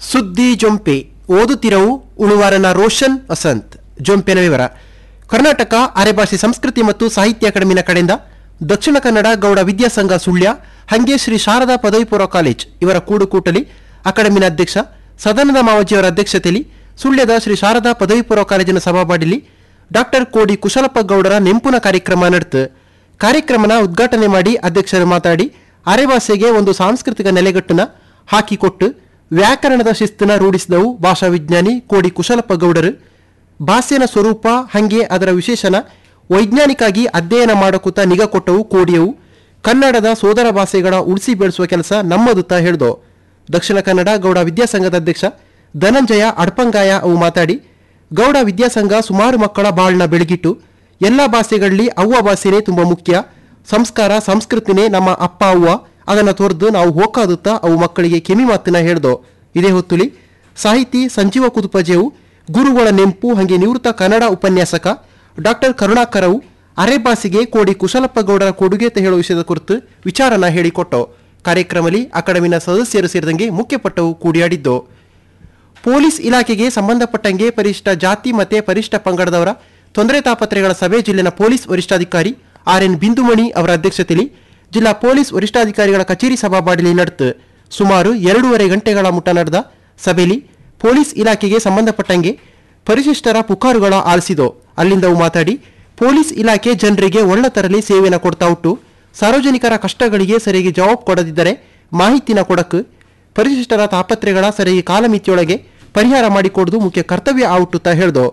ಸುದ್ದಿ ಜೊಂಪೆ ಓದುತ್ತಿರವು ಉಳುವಾರನ ರೋಷನ್ ವಸಂತ್ ಜೊಂಪೆನ ವಿವರ ಕರ್ನಾಟಕ ಅರೆಭಾಷೆ ಸಂಸ್ಕೃತಿ ಮತ್ತು ಸಾಹಿತ್ಯ ಅಕಾಡೆಮಿನ ಕಡೆಯಿಂದ ದಕ್ಷಿಣ ಕನ್ನಡ ಗೌಡ ವಿದ್ಯಾಸಂಘ ಸುಳ್ಯ ಹಂಗೆ ಶ್ರೀ ಶಾರದಾ ಪದವಿ ಪೂರ್ವ ಕಾಲೇಜ್ ಇವರ ಕೂಡುಕೂಟಲಿ ಅಕಾಡೆಮಿನ ಅಧ್ಯಕ್ಷ ಸದನದ ಮಾವಜಿಯವರ ಅಧ್ಯಕ್ಷತೆಯಲ್ಲಿ ಸುಳ್ಯದ ಶ್ರೀ ಶಾರದಾ ಪದವಿ ಪೂರ್ವ ಕಾಲೇಜಿನ ಸಭಾಬಾಡಿಲಿ ಡಾಕ್ಟರ್ ಕೋಡಿ ಕುಶಲಪ್ಪ ಗೌಡರ ನೆಂಪುನ ಕಾರ್ಯಕ್ರಮ ನಡೆತು ಕಾರ್ಯಕ್ರಮನ ಉದ್ಘಾಟನೆ ಮಾಡಿ ಅಧ್ಯಕ್ಷರು ಮಾತಾಡಿ ಅರೆಭಾಷೆಗೆ ಒಂದು ಸಾಂಸ್ಕೃತಿಕ ನೆಲೆಗಟ್ಟನ್ನ ಹಾಕಿಕೊಟ್ಟು ವ್ಯಾಕರಣದ ಶಿಸ್ತನ್ನ ರೂಢಿಸಿದವು ಭಾಷಾ ವಿಜ್ಞಾನಿ ಕೋಡಿ ಕುಶಲಪ್ಪ ಗೌಡರು ಭಾಷೆನ ಸ್ವರೂಪ ಹಂಗೆ ಅದರ ವಿಶೇಷಣ ವೈಜ್ಞಾನಿಕಾಗಿ ಅಧ್ಯಯನ ಮಾಡಕೂತ ನಿಗಾ ಕೊಟ್ಟವು ಕೋಡಿಯವು ಕನ್ನಡದ ಸೋದರ ಭಾಷೆಗಳ ಉಳಿಸಿ ಬೆಳೆಸುವ ಕೆಲಸ ನಮ್ಮದುತ್ತಾ ಹೇಳ್ದೋ ದಕ್ಷಿಣ ಕನ್ನಡ ಗೌಡ ವಿದ್ಯಾಸಂಘದ ಅಧ್ಯಕ್ಷ ಧನಂಜಯ ಅಡ್ಪಂಗಾಯ ಅವು ಮಾತಾಡಿ ಗೌಡ ವಿದ್ಯಾಸಂಘ ಸುಮಾರು ಮಕ್ಕಳ ಬಾಳ್ನ ಬೆಳಗಿಟ್ಟು ಎಲ್ಲ ಭಾಷೆಗಳಲ್ಲಿ ಅವ್ವ ಭಾಷೆನೇ ತುಂಬ ಮುಖ್ಯ ಸಂಸ್ಕಾರ ಸಂಸ್ಕೃತಿನೇ ನಮ್ಮ ಅಪ್ಪ ಅವ್ವ ಅದನ್ನು ತೊರೆದು ನಾವು ಹೋಕಾದುತ್ತಾ ಅವು ಮಕ್ಕಳಿಗೆ ಕೆಮಿ ಮಾತನ್ನ ಹೇಳ್ದೋ ಇದೇ ಹೊತ್ತುಲಿ ಸಾಹಿತಿ ಸಂಜೀವ ಕುದುಪಜೆವು ಗುರುಗಳ ನೆಂಪು ಹಂಗೆ ನಿವೃತ್ತ ಕನ್ನಡ ಉಪನ್ಯಾಸಕ ಡಾಕ್ಟರ್ ಕರುಣಾಕರವು ಅರೆಭಾಷೆಗೆ ಕೋಡಿ ಕುಶಲಪ್ಪ ಗೌಡರ ಕೊಡುಗೆ ಅಂತ ಹೇಳುವ ವಿಷಯದ ಕುರಿತು ವಿಚಾರನ ಹೇಳಿಕೊಟ್ಟೋ ಕಾರ್ಯಕ್ರಮದಲ್ಲಿ ಅಕಾಡೆಮಿನ ಸದಸ್ಯರು ಸೇರಿದಂಗೆ ಮುಖ್ಯಪಟ್ಟವು ಕೂಡಿಯಾಡಿದ್ದು ಪೊಲೀಸ್ ಇಲಾಖೆಗೆ ಸಂಬಂಧಪಟ್ಟಂಗೆ ಪರಿಶಿಷ್ಟ ಜಾತಿ ಮತ್ತೆ ಪರಿಶಿಷ್ಟ ಪಂಗಡದವರ ತೊಂದರೆ ತಾಪತ್ರೆಗಳ ಸಭೆ ಜಿಲ್ಲೆನ ಪೊಲೀಸ್ ವರಿಷ್ಠಾಧಿಕಾರಿ ಆರ್ ಎನ್ ಬಿಂದುಮಣಿ ಅವರ ಅಧ್ಯಕ್ಷತೆಯಲ್ಲಿ ಜಿಲ್ಲಾ ಪೊಲೀಸ್ ವರಿಷ್ಠಾಧಿಕಾರಿಗಳ ಕಚೇರಿ ಸಭಾಬಾಡಿಲಿ ನಡೆತು ಸುಮಾರು ಎರಡೂವರೆ ಗಂಟೆಗಳ ಮುಟ್ಟ ನಡೆದ ಸಭೆಯಲ್ಲಿ ಪೊಲೀಸ್ ಇಲಾಖೆಗೆ ಸಂಬಂಧಪಟ್ಟಂಗೆ ಪರಿಶಿಷ್ಟರ ಪುಕಾರುಗಳ ಆಲಿಸಿದೋ ಅಲ್ಲಿಂದ ಅವು ಮಾತಾಡಿ ಪೊಲೀಸ್ ಇಲಾಖೆ ಜನರಿಗೆ ಒಳ್ಳೆ ತರಲಿ ಸೇವೆನ ಕೊಡ್ತಾ ಉಂಟು ಸಾರ್ವಜನಿಕರ ಕಷ್ಟಗಳಿಗೆ ಸರಿಯಾಗಿ ಜವಾಬ್ ಕೊಡದಿದ್ದರೆ ಮಾಹಿತಿನ ಕೊಡಕ್ಕೆ ಪರಿಶಿಷ್ಟರ ತಾಪತ್ರೆಗಳ ಸರಿಯಾಗಿ ಕಾಲಮಿತಿಯೊಳಗೆ ಪರಿಹಾರ ಮಾಡಿಕೊಡುವುದು ಮುಖ್ಯ ಕರ್ತವ್ಯ ಆವುಟ್ಟುತ್ತಾ ಹೇಳ್ದೋ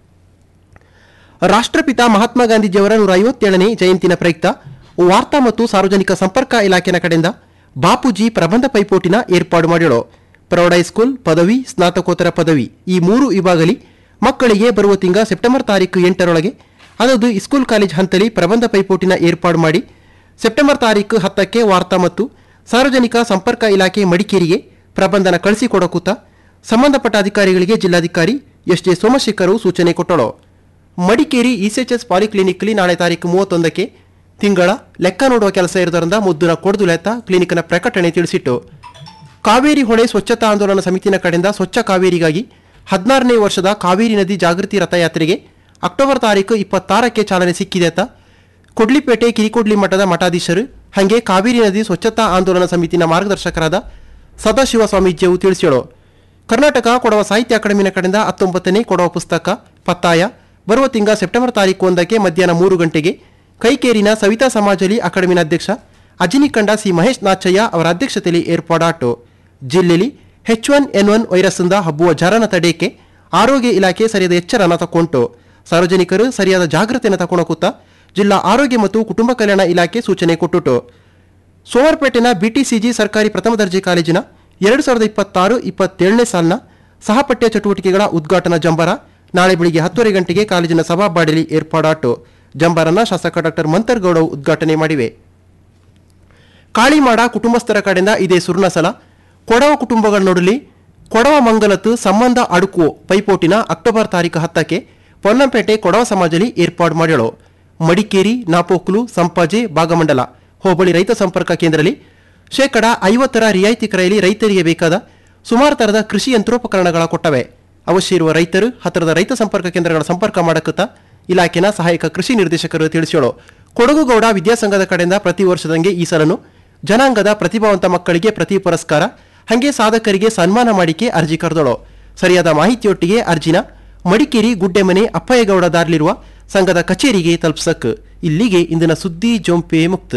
ರಾಷ್ಟ್ರಪಿತ ಮಹಾತ್ಮ ಗಾಂಧೀಜಿಯವರ ನೂರ ಐವತ್ತೇಳನೇ ಜಯಂತಿನ ಪ್ರಯುಕ್ತ ವಾರ್ತಾ ಮತ್ತು ಸಾರ್ವಜನಿಕ ಸಂಪರ್ಕ ಇಲಾಖೆನ ಕಡೆಯಿಂದ ಬಾಪೂಜಿ ಪ್ರಬಂಧ ಪೈಪೋಟಿನ ಏರ್ಪಾಡು ಮಾಡಿರೋ ಪ್ರೌಢ ಹೈಸ್ಕೂಲ್ ಪದವಿ ಸ್ನಾತಕೋತ್ತರ ಪದವಿ ಈ ಮೂರು ವಿಭಾಗಲಿ ಮಕ್ಕಳಿಗೆ ಬರುವ ತಿಂಗ ಸೆಪ್ಟೆಂಬರ್ ತಾರೀಕು ಎಂಟರೊಳಗೆ ಅದದು ಸ್ಕೂಲ್ ಕಾಲೇಜ್ ಹಂತಲಿ ಪ್ರಬಂಧ ಪೈಪೋಟಿನ ಏರ್ಪಾಡು ಮಾಡಿ ಸೆಪ್ಟೆಂಬರ್ ತಾರೀಕು ಹತ್ತಕ್ಕೆ ವಾರ್ತಾ ಮತ್ತು ಸಾರ್ವಜನಿಕ ಸಂಪರ್ಕ ಇಲಾಖೆ ಮಡಿಕೇರಿಗೆ ಪ್ರಬಂಧನ ಕಳಿಸಿಕೊಡಕೂತ ಸಂಬಂಧಪಟ್ಟ ಅಧಿಕಾರಿಗಳಿಗೆ ಜಿಲ್ಲಾಧಿಕಾರಿ ಎಸ್ ಜೆ ಸೋಮಶೇಖರ್ ಸೂಚನೆ ಕೊಟ್ಟಳು ಮಡಿಕೇರಿ ಇಸಿಎಚ್ಎಸ್ ಪಾಲಿಕ್ಲಿನಿಕ್ಲಿ ನಾಳೆ ತಾರೀಕು ಮೂವತ್ತೊಂದಕ್ಕೆ ತಿಂಗಳ ಲೆಕ್ಕ ನೋಡುವ ಕೆಲಸ ಇರೋದರಿಂದ ಮುದ್ದುನ ಕೊಡ್ದು ಲೆತ್ತ ಕ್ಲಿನಿಕ್ನ ಪ್ರಕಟಣೆ ತಿಳಿಸಿಟ್ಟು ಕಾವೇರಿ ಹೊಳೆ ಸ್ವಚ್ಛತಾ ಆಂದೋಲನ ಸಮಿತಿನ ಕಡೆಯಿಂದ ಸ್ವಚ್ಛ ಕಾವೇರಿಗಾಗಿ ಹದಿನಾರನೇ ವರ್ಷದ ಕಾವೇರಿ ನದಿ ಜಾಗೃತಿ ರಥಯಾತ್ರೆಗೆ ಅಕ್ಟೋಬರ್ ತಾರೀಕು ಇಪ್ಪತ್ತಾರಕ್ಕೆ ಚಾಲನೆ ಸಿಕ್ಕಿದೆ ಅಂತ ಕೊಡ್ಲಿಪೇಟೆ ಕಿರಿಕೊಡ್ಲಿ ಮಠದ ಮಠಾಧೀಶರು ಹಾಗೆ ಕಾವೇರಿ ನದಿ ಸ್ವಚ್ಛತಾ ಆಂದೋಲನ ಸಮಿತಿನ ಮಾರ್ಗದರ್ಶಕರಾದ ಸದಾಶಿವ ಸ್ವಾಮೀಜಿಯವು ತಿಳಿಸಿಳು ಕರ್ನಾಟಕ ಕೊಡವ ಸಾಹಿತ್ಯ ಅಕಾಡೆಮಿನ ಕಡೆಯಿಂದ ಹತ್ತೊಂಬತ್ತನೇ ಕೊಡವ ಪುಸ್ತಕ ಪತ್ತಾಯ ಬರುವ ತಿಂಗ ಸೆಪ್ಟೆಂಬರ್ ತಾರೀಕು ಒಂದಕ್ಕೆ ಮಧ್ಯಾಹ್ನ ಮೂರು ಗಂಟೆಗೆ ಕೈಕೇರಿನ ಸವಿತಾ ಸಮಾಜಲಿ ಅಕಾಡೆಮಿನ ಅಧ್ಯಕ್ಷ ಅಜಿನಿಕಂಡ ಸಿ ಮಹೇಶ್ ನಾಚಯ್ಯ ಅವರ ಅಧ್ಯಕ್ಷತೆಯಲ್ಲಿ ಏರ್ಪಾಡಾಟು ಜಿಲ್ಲೆಯಲ್ಲಿ ಹೆಚ್ ಒನ್ ಎನ್ ಒನ್ ವೈರಸ್ನಿಂದ ಹಬ್ಬುವ ಜ್ವರನ ತಡೆಯಕ್ಕೆ ಆರೋಗ್ಯ ಇಲಾಖೆ ಸರಿಯಾದ ಎಚ್ಚರನ ತಗೊಂಡು ಸಾರ್ವಜನಿಕರು ಸರಿಯಾದ ಜಾಗೃತಿಯನ್ನು ತಗೊಳಕುತ್ತ ಜಿಲ್ಲಾ ಆರೋಗ್ಯ ಮತ್ತು ಕುಟುಂಬ ಕಲ್ಯಾಣ ಇಲಾಖೆ ಸೂಚನೆ ಕೊಟ್ಟುಟು ಸೋಮವಾರಪೇಟೆನ ಬಿಟಿಸಿಜಿ ಸರ್ಕಾರಿ ಪ್ರಥಮ ದರ್ಜೆ ಕಾಲೇಜಿನ ಎರಡು ಸಾವಿರದ ಇಪ್ಪತ್ತಾರು ಇಪ್ಪತ್ತೇಳನೇ ಸಾಲಿನ ಸಹಪಠ್ಯ ಚಟುವಟಿಕೆಗಳ ಉದ್ಘಾಟನಾ ಜಂಬರ ನಾಳೆ ಬೆಳಿಗ್ಗೆ ಹತ್ತುವರೆ ಗಂಟೆಗೆ ಕಾಲೇಜಿನ ಸಭಾಬಾಡಿಲಿ ಏರ್ಪಾಡಾಟು ಜಂಬರನ ಶಾಸಕ ಡಾಕ್ಟರ್ ಮಂತರ್ಗೌಡ ಉದ್ಘಾಟನೆ ಮಾಡಿವೆ ಕಾಳಿಮಾಡ ಕುಟುಂಬಸ್ಥರ ಕಡೆಯಿಂದ ಇದೇ ಸುರ್ಣಸಲ ಕೊಡವ ಕುಟುಂಬಗಳ ನಡುಲಿ ಕೊಡವ ಮಂಗಲತ್ತು ಸಂಬಂಧ ಅಡುಕುವ ಪೈಪೋಟಿನ ಅಕ್ಟೋಬರ್ ತಾರೀಕು ಹತ್ತಕ್ಕೆ ಪೊನ್ನಂಪೇಟೆ ಕೊಡವ ಸಮಾಜಲಿ ಏರ್ಪಾಡು ಮಾಡ್ಯಳು ಮಡಿಕೇರಿ ನಾಪೋಕ್ಲು ಸಂಪಾಜೆ ಭಾಗಮಂಡಲ ಹೋಬಳಿ ರೈತ ಸಂಪರ್ಕ ಕೇಂದ್ರದಲ್ಲಿ ಶೇಕಡ ಐವತ್ತರ ರಿಯಾಯಿತಿ ಕ್ರಯಲ್ಲಿ ರೈತರಿಗೆ ಬೇಕಾದ ಸುಮಾರು ತರದ ಕೃಷಿ ಯಂತ್ರೋಪಕರಣಗಳ ಕೊಟ್ಟವೆ ಅವಶ್ಯ ಇರುವ ರೈತರು ಹತ್ತಿರದ ರೈತ ಸಂಪರ್ಕ ಕೇಂದ್ರಗಳ ಸಂಪರ್ಕ ಮಾಡಕುತ್ತಾ ಇಲಾಖೆನ ಸಹಾಯಕ ಕೃಷಿ ನಿರ್ದೇಶಕರು ತಿಳಿಸ್ಯೋಳು ಕೊಡಗುಗೌಡ ವಿದ್ಯಾಸಂಘದ ಕಡೆಯಿಂದ ಪ್ರತಿ ವರ್ಷದಂಗೆ ಈ ಸಲನು ಜನಾಂಗದ ಪ್ರತಿಭಾವಂತ ಮಕ್ಕಳಿಗೆ ಪ್ರತಿ ಪುರಸ್ಕಾರ ಹಂಗೆ ಸಾಧಕರಿಗೆ ಸನ್ಮಾನ ಮಾಡಿಕೆ ಅರ್ಜಿ ಕರೆದಳು ಸರಿಯಾದ ಮಾಹಿತಿಯೊಟ್ಟಿಗೆ ಅರ್ಜಿನ ಮಡಿಕೇರಿ ಗುಡ್ಡೆಮನೆ ಅಪ್ಪಯ್ಯಗೌಡ ದಾರ್ಲಿರುವ ಸಂಘದ ಕಚೇರಿಗೆ ತಲುಪಿಸಕ್ ಇಲ್ಲಿಗೆ ಇಂದಿನ ಸುದ್ದಿ ಜೊಂಪೆ ಮುಕ್ತ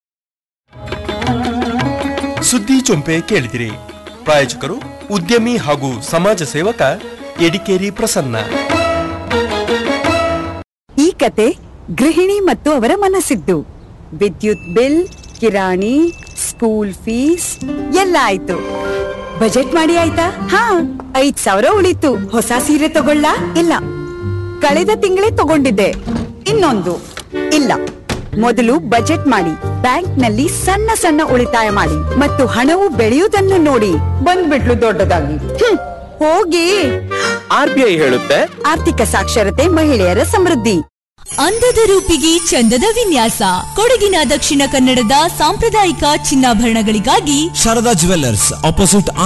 ಸುದ್ದಿ ಚೊಂಪೆ ಕೇಳಿದಿರಿ ಪ್ರಾಯೋಜಕರು ಉದ್ಯಮಿ ಹಾಗೂ ಸಮಾಜ ಸೇವಕ ಎಡಿಕೇರಿ ಪ್ರಸನ್ನ ಈ ಕತೆ ಗೃಹಿಣಿ ಮತ್ತು ಅವರ ಮನಸ್ಸಿದ್ದು ವಿದ್ಯುತ್ ಬಿಲ್ ಕಿರಾಣಿ ಸ್ಕೂಲ್ ಫೀಸ್ ಎಲ್ಲ ಆಯ್ತು ಬಜೆಟ್ ಮಾಡಿ ಆಯ್ತಾ ಹಾ ಐದ್ ಸಾವಿರ ಉಳಿತು ಹೊಸ ಸೀರೆ ತಗೊಳ್ಳ ಇಲ್ಲ ಕಳೆದ ತಿಂಗಳೇ ತಗೊಂಡಿದ್ದೆ ಇನ್ನೊಂದು ಇಲ್ಲ ಮೊದಲು ಬಜೆಟ್ ಮಾಡಿ ಬ್ಯಾಂಕ್ನಲ್ಲಿ ಸಣ್ಣ ಸಣ್ಣ ಉಳಿತಾಯ ಮಾಡಿ ಮತ್ತು ಹಣವು ಬೆಳೆಯುವುದನ್ನು ನೋಡಿ ಬಂದ್ಬಿಟ್ಲು ದೊಡ್ಡದಾಗಿ ಹ್ಮ್, ಹೋಗಿ ಆರ್ಬಿಐ ಹೇಳುತ್ತೆ ಆರ್ಥಿಕ ಸಾಕ್ಷರತೆ ಮಹಿಳೆಯರ ಸಮೃದ್ಧಿ ಅಂದದ ರೂಪಿಗೆ ಚಂದದ ವಿನ್ಯಾಸ ಕೊಡಗಿನ ದಕ್ಷಿಣ ಕನ್ನಡದ ಸಾಂಪ್ರದಾಯಿಕ ಚಿನ್ನಾಭರಣಗಳಿಗಾಗಿ ಶಾರದಾ ಜುವೆಲ್ಲರ್ಸ್ ಆಪೋಸಿಟ್